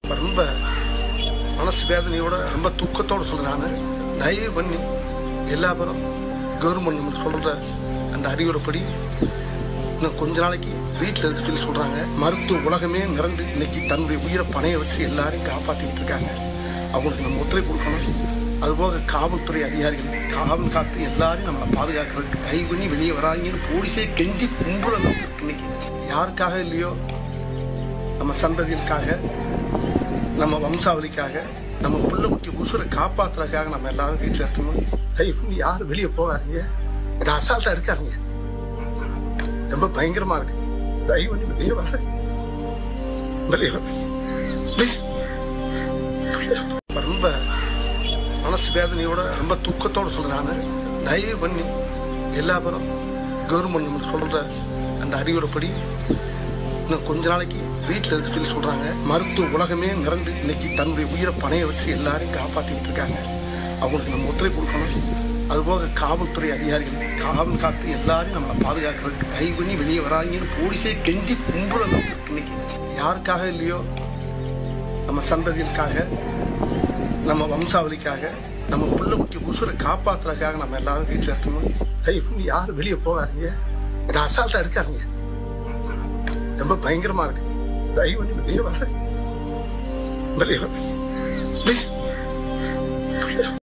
ரொம்ப மனசு வேதனையோட ரொம்ப துக்கத்தோட சொல்றேன் நான் தயவு பண்ணி எல்லா பேரும் கவர்மெண்ட் நமக்கு சொல்ற அந்த அறிவுரைப்படி இன்னும் கொஞ்ச நாளைக்கு வீட்டில் இருக்க சொல்லி சொல்றாங்க மருத்துவ உலகமே நிறந்து இன்னைக்கு தன்னுடைய உயிரை பணைய வச்சு எல்லாரையும் காப்பாத்திட்டு இருக்காங்க அவங்களுக்கு நம்ம ஒத்துழைப்பு கொடுக்கணும் அதுபோக காவல்துறை அதிகாரிகள் காவல் காத்து எல்லாரையும் நம்மளை பாதுகாக்கிறதுக்கு தயவு பண்ணி வெளியே வராங்கன்னு போலீஸே கெஞ்சி கும்புற அளவுக்கு இருக்கு இன்னைக்கு யாருக்காக இல்லையோ நம்ம சந்ததிகளுக்காக நம்ம வம்சாவளிக்காக நம்ம புள்ள குட்டி உசுரை காப்பாத்துறதுக்காக நம்ம எல்லாரும் வீட்டில் இருக்கணும் தயவு பண்ணி யாரும் வெளியே போகாதீங்க இதை அசால்ட்டா இருக்காதீங்க ரொம்ப பயங்கரமா இருக்கு தயவு பண்ணி வெளியே வர வெளியே வர Please. ரொம்ப மனசு வேதனையோட ரொம்ப துக்கத்தோட சொல்றேன் நான் தயவு பண்ணி எல்லா பேரும் கவர்மெண்ட் நமக்கு சொல்ற அந்த அறிவுரைப்படி இன்னும் கொஞ்ச நாளைக்கு வீட்டில் இருக்க சொல்லி சொல்றாங்க மருத்துவ உலகமே நிறந்து இன்னைக்கு தன்னுடைய உயிரை பணைய வச்சு எல்லாரையும் காப்பாத்திட்டு இருக்காங்க அவங்களுக்கு நம்ம ஒத்துழைப்பு கொடுக்கணும் அதுபோக காவல்துறை அதிகாரிகள் காவல் காத்து எல்லாரையும் நம்மளை பாதுகாக்கிறதுக்கு தயவு பண்ணி வெளியே வராங்கன்னு போலீஸே கெஞ்சி கும்புற அளவுக்கு இருக்கு இன்னைக்கு யாருக்காக இல்லையோ நம்ம சந்ததிகளுக்காக நம்ம வம்சாவளிக்காக நம்ம புள்ள குட்டி உசுரை காப்பாத்துறதுக்காக நம்ம எல்லாரும் வீட்டில் இருக்கணும் தயவு பண்ணி யாரும் வெளியே போகாதீங்க இதை அசால்ட்டா இருக்காதீங்க ரொம்ப பயங்கரமா இருக்கு தயவு பண்ணி வெளியே வர வெளியே வர Please.